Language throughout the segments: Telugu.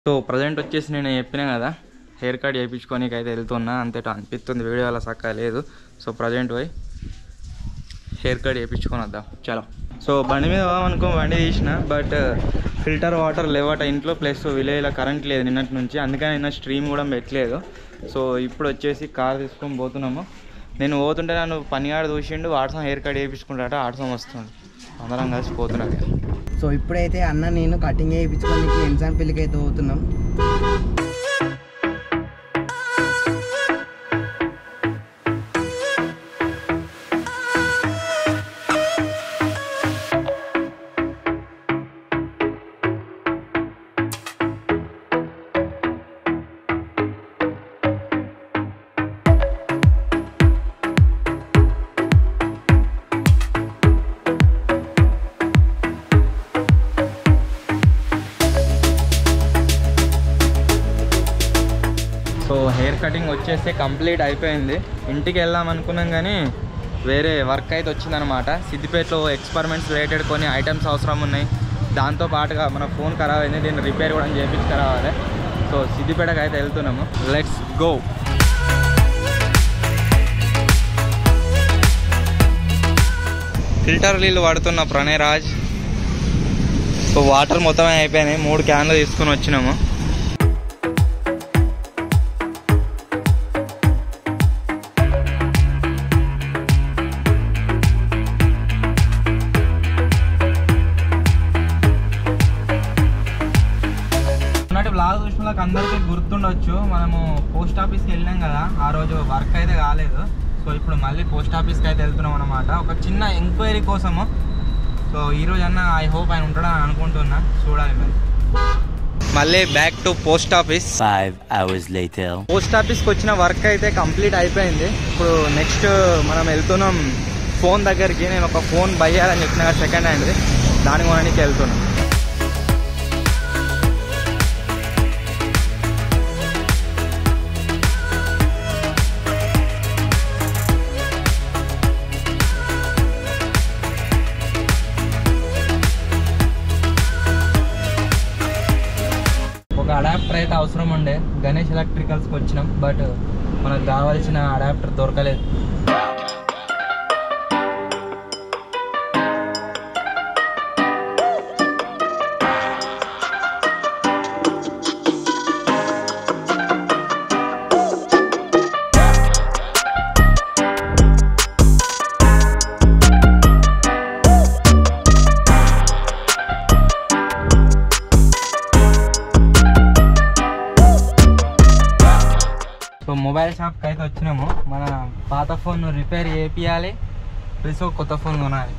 సో ప్రజెంట్ వచ్చేసి నేను చెప్పినా కదా హెయిర్ కట్ చేయించుకోనికి అయితే వెళ్తున్నా అంతే అనిపిస్తుంది వీడియో అలా చక్కగా లేదు సో ప్రజెంట్ పోయి హెయిర్ కట్ చేయించుకొని వద్దాం చలో సో బండి మీద అనుకో బండి తీసిన బట్ ఫిల్టర్ వాటర్ లేవట ఇంట్లో ప్లస్ విలేజ్లో కరెంట్ లేదు నిన్నటి నుంచి అందుకని నిన్న స్ట్రీమ్ కూడా పెట్టలేదు సో ఇప్పుడు వచ్చేసి కార్ తీసుకొని పోతున్నాము నేను పోతుంటే నన్ను పనిగాడు చూసిండు ఆడసం హెయిర్ కట్ చేయించుకుంటాట ఆడసం వస్తుంది అందరం కలిసి పోతున్నాం ఇక. సో ఇప్పుడైతే అన్న నేను కటింగ్ చేయించుకోనికి ఎగ్జామ్ పెళ్ళికి అయితే పోతున్నాం సో హెయిర్ కటింగ్ వచ్చేసి కంప్లీట్ అయిపోయింది ఇంటికి వెళ్దాం అనుకున్నాం కానీ వేరే వర్క్ అయితే వచ్చిందనమాట సిద్దిపేటలో ఎక్స్పెరిమెంట్స్ రిలేటెడ్ కొన్ని ఐటమ్స్ అవసరం ఉన్నాయి దాంతో పాటుగా మన ఫోన్ ఖరాబ్ అయింది దీన్ని రిపేర్ కూడా చేయించుకురావాలి సో సిద్దిపేటకి అయితే వెళ్తున్నాము లెట్స్ గో ఫిల్టర్ నీళ్ళు వాడుతున్న ప్రణయ్ రాజ్ సో వాటర్ మొత్తమే అయిపోయినాయి మూడు క్యాన్లు తీసుకుని వచ్చినాము ఉన్నట్టు బ్లాగ్ చూసిన వాళ్ళకి అందరికీ గుర్తుండొచ్చు మనము పోస్ట్ ఆఫీస్కి వెళ్ళినాం కదా ఆ రోజు వర్క్ అయితే కాలేదు సో ఇప్పుడు మళ్ళీ పోస్ట్ ఆఫీస్కి అయితే వెళ్తున్నాం అనమాట ఒక చిన్న ఎంక్వైరీ కోసము సో ఈ రోజు అన్న ఐ హోప్ ఆయన ఉంటాడని అనుకుంటున్నా చూడాలి మరి మళ్ళీ back to post office Five hours later. పోస్ట్ ఆఫీస్కి వచ్చిన వర్క్ అయితే కంప్లీట్ అయిపోయింది ఇప్పుడు నెక్స్ట్ మనం వెళ్తున్నాం ఫోన్ దగ్గరికి నేను ఒక ఫోన్ బై చేయాలని చెప్పిన కదా సెకండ్ హ్యాండ్ది దాని కొనడానికి వెళ్తున్నాం ఒక అడాప్టర్ అయితే అవసరం ఉండే గణేష్ ఎలక్ట్రికల్స్కి వచ్చినాం బట్ మనకు కావాల్సిన అడాప్టర్ దొరకలేదు సో మొబైల్ షాప్కి అయితే వచ్చినాము మన పాత ఫోన్ రిపేర్ చేపియాలి ప్లస్ ఒక కొత్త ఫోన్ కొనాలి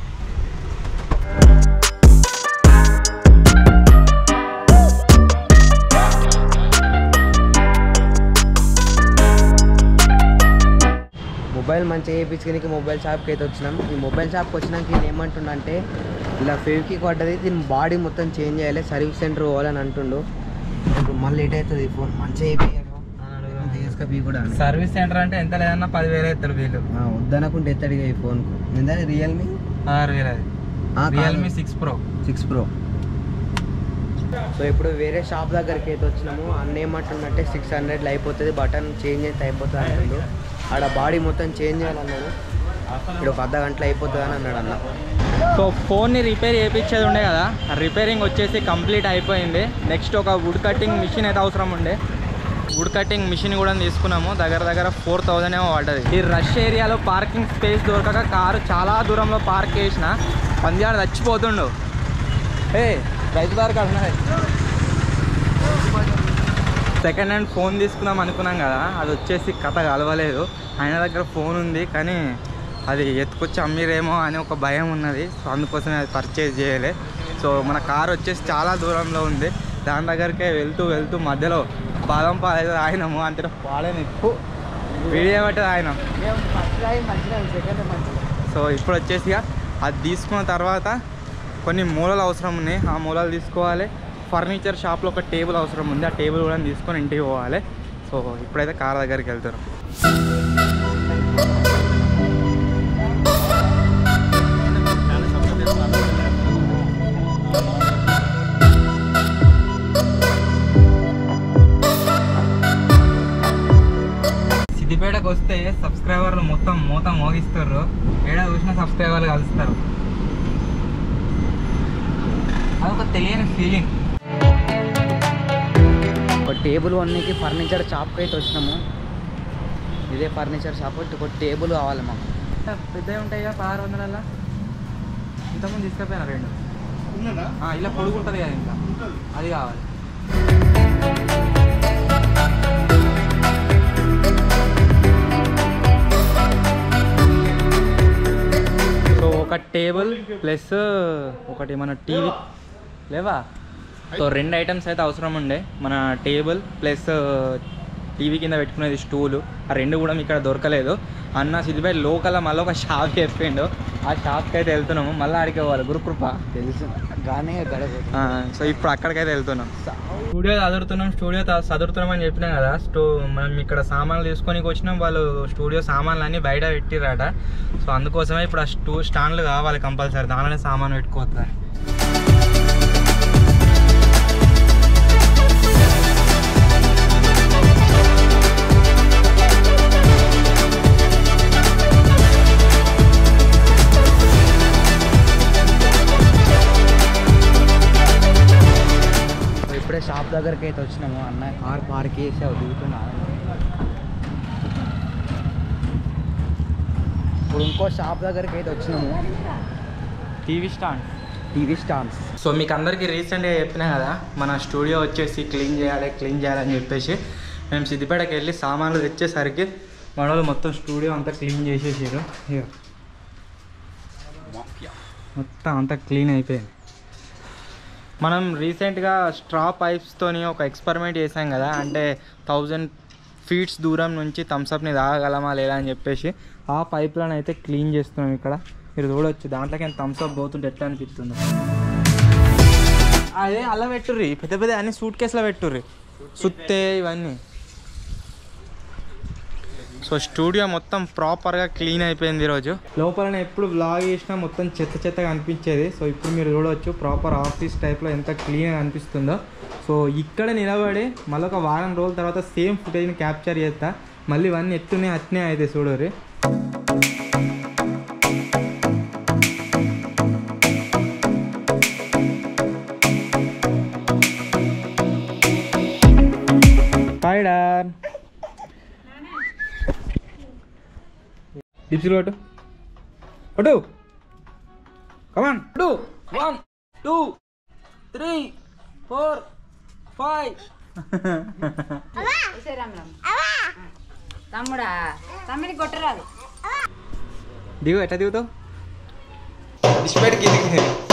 మొబైల్ మంచిగా చేయించుకోనికి మొబైల్ షాప్కి అయితే వచ్చినాం ఈ మొబైల్ షాప్కి వచ్చినాక ఈయన ఏమంటుండ అంటే ఇలా ఫెవికిక్ పడ్డది దీని బాడీ మొత్తం చేంజ్ చేయాలి సర్వీస్ సెంటర్ పోవాలని అంటుండు ఇప్పుడు మళ్ళీ లేట్ అవుతుంది ఈ ఫోన్ మంచిగా అయిపోయాడు తీసుకపోయి కూడా అని. సర్వీస్ సెంటర్ అంటే ఎంత లేదన్నా పదివేలు ఎత్తాడు వీళ్ళు ఆ, వద్దనకుంటే ఎత్తాడు ఇక ఈ ఫోన్కు నిందా రియల్మీ ఆరు వేలు అది Realme six pro six pro so ఇప్పుడు వేరే షాప్ దగ్గరికి అయితే వచ్చినాము అన్న ఏమంటుండంటే సిక్స్ హండ్రెడ్లో అయిపోతుంది బటన్ చేంజ్ అయితే అయిపోతుంది అంటుండు ఆడ బాడీ మొత్తం చేంజ్ చేయాలన్నాడు ఇప్పుడు ఒక అర్ధ గంటలో అయిపోతుంది అని అన్నాడు అన్న సో ఫోన్ని రిపేర్ చేయించేది ఉండే కదా రిపేరింగ్ వచ్చేసి కంప్లీట్ అయిపోయింది నెక్స్ట్ ఒక వుడ్ కటింగ్ మిషన్ అయితే అవసరం ఉండే వుడ్ కటింగ్ మిషన్ కూడా తీసుకున్నాము దగ్గర దగ్గర ఫోర్ థౌజండ్ ఏమో పడ్డది ఈ రష్ ఏరియాలో పార్కింగ్ స్పేస్ దొరకక కారు చాలా దూరంలో పార్క్ చేసిన పంజాడు చచ్చిపోతుండు ఏ రైతు దారికి అన్నది సెకండ్ హ్యాండ్ ఫోన్ తీసుకుందాం అనుకున్నాం కదా అది వచ్చేసి కథ కలవలేదు ఆయన దగ్గర ఫోన్ ఉంది కానీ అది ఎత్తుకొచ్చి అమ్మిరేమో అని ఒక భయం ఉన్నది సో అందుకోసమే అది పర్చేజ్ చేయలే సో మన కార్ వచ్చేసి చాలా దూరంలో ఉంది దాని దగ్గరికే వెళ్తూ వెళ్తూ మధ్యలో బాదం పాలు అయితే ఆయనము అంతే పాలని ఎక్కువ వీడియో పట్టదు ఆయన సో ఇప్పుడు వచ్చేసి ఇక అది తీసుకున్న తర్వాత కొన్ని మూలలు అవసరం ఉన్నాయి ఆ మూలలు తీసుకోవాలి ఫర్నిచర్ షాప్లో ఒక టేబుల్ అవసరం ఉంది ఆ టేబుల్ కూడా తీసుకొని ఇంటికి పోవాలి సో ఇప్పుడైతే కార్ దగ్గరికి వెళ్తారు ఇక్కడికి వస్తే సబ్స్క్రైబర్లు మొత్తం మూత మోగిస్తారు ఏడా చూసిన సబ్స్క్రైబర్లు కలుస్తారు అదొక తెలియని ఫీలింగ్ ఒక టేబుల్ వన్కి ఫర్నిచర్ షాప్కి అయితే వచ్చినాము ఇదే ఫర్నిచర్ షాప్ ఒక టేబుల్ కావాలి మాకు పెద్దవి ఉంటాయి కదా పదహారు వందల ఇంతకుముందు తీసుకపోయినా రెండు ఆ, ఇలా పొడుగు ఉంటుంది కదా ఇంకా అది కావాలి సో ఒక టేబుల్ ప్లస్ ఒకటి మన టీవీ లేవా సో రెండు ఐటమ్స్ అయితే అవసరం ఉండే మన టేబుల్ ప్లస్ టీవీ కింద పెట్టుకునేది స్టూలు ఆ రెండు కూడా ఇక్కడ దొరకలేదు అన్న సిద్ధిపేట లోకల్ మళ్ళీ ఒక షాప్ చెప్పిండు ఆ షాప్కి అయితే వెళ్తున్నాము మళ్ళీ ఆడికి పోవాలి గురుకృప తెలుసు కానీ గడప ఆ, సో ఇప్పుడు అక్కడికైతే వెళ్తున్నాం స్టూడియో చదువుతున్నాం స్టూడియో చదువుతున్నాం అని చెప్పినాం కదా స్టో మనం ఇక్కడ సామాన్లు తీసుకొని వచ్చినాం వాళ్ళు స్టూడియో సామాన్లు అన్నీ బయట పెట్టిరట సో అందుకోసమే ఇప్పుడు ఆ స్టూ స్టాండ్లు కావాలి కంపల్సరీ దానిలోనే సామాన్ పెట్టుకోవద్దని ఇప్పుడే షాప్ దగ్గరికి అయితే వచ్చినాము అన్న కార్ పార్క్ చేసి అవి దిగుతున్నా ఇప్పుడు ఇంకో షాప్ దగ్గరికి అయితే వచ్చినాము TV stand TV stands so మీకు అందరికీ రీసెంట్గా చెప్పినా కదా మన స్టూడియో వచ్చేసి క్లీన్ చేయాలి క్లీన్ చేయాలని చెప్పేసి మేము సిద్దిపేటకి వెళ్ళి సామాన్లు తెచ్చేసరికి మన వాళ్ళు మొత్తం స్టూడియో అంతా క్లీన్ చేసేసారు ఇక మొత్తం అంతా క్లీన్ అయిపోయింది మనం రీసెంట్గా స్ట్రా పైప్స్తోని ఒక ఎక్స్పెరిమెంట్ చేసాం కదా అంటే థౌజండ్ ఫీట్స్ దూరం నుంచి థమ్స్అప్ని తాగగలమా లేదా అని చెప్పేసి ఆ పైప్లను అయితే క్లీన్ చేస్తున్నాం ఇక్కడ మీరు చూడొచ్చు దాంట్లోకి థమ్స్అప్ పోతుంటే ఎట్లా అనిపిస్తుందో అదే అలా పెట్టుర్రి పెద్ద పెద్ద అన్ని సూట్ కేసులో పెట్టుర్రి సుత్తే ఇవన్నీ సో స్టూడియో మొత్తం ప్రాపర్గా క్లీన్ అయిపోయింది ఈరోజు లోపల ఎప్పుడు బ్లాగ్ చేసినా మొత్తం చెత్త చెత్తగా అనిపించేది సో ఇప్పుడు మీరు చూడవచ్చు ప్రాపర్ ఆఫీస్ టైప్లో ఎంత క్లీన్గా అనిపిస్తుందో సో ఇక్కడ నిలబడి మళ్ళీ ఒక వారం రోజుల తర్వాత సేమ్ ఫుటేజ్ని క్యాప్చర్ చేస్తా మళ్ళీ ఇవన్నీ ఎట్టునే అట్నే అయితే చూడరు బాయ్ డార్ డిప్సీలు కొట్టు కొట్టు come on two one two three four five తమ్ముడా తమ్ముని కొట్టరాదు దిగు ఎట్లా దిగుతావు డిస్పెట్కి దిగు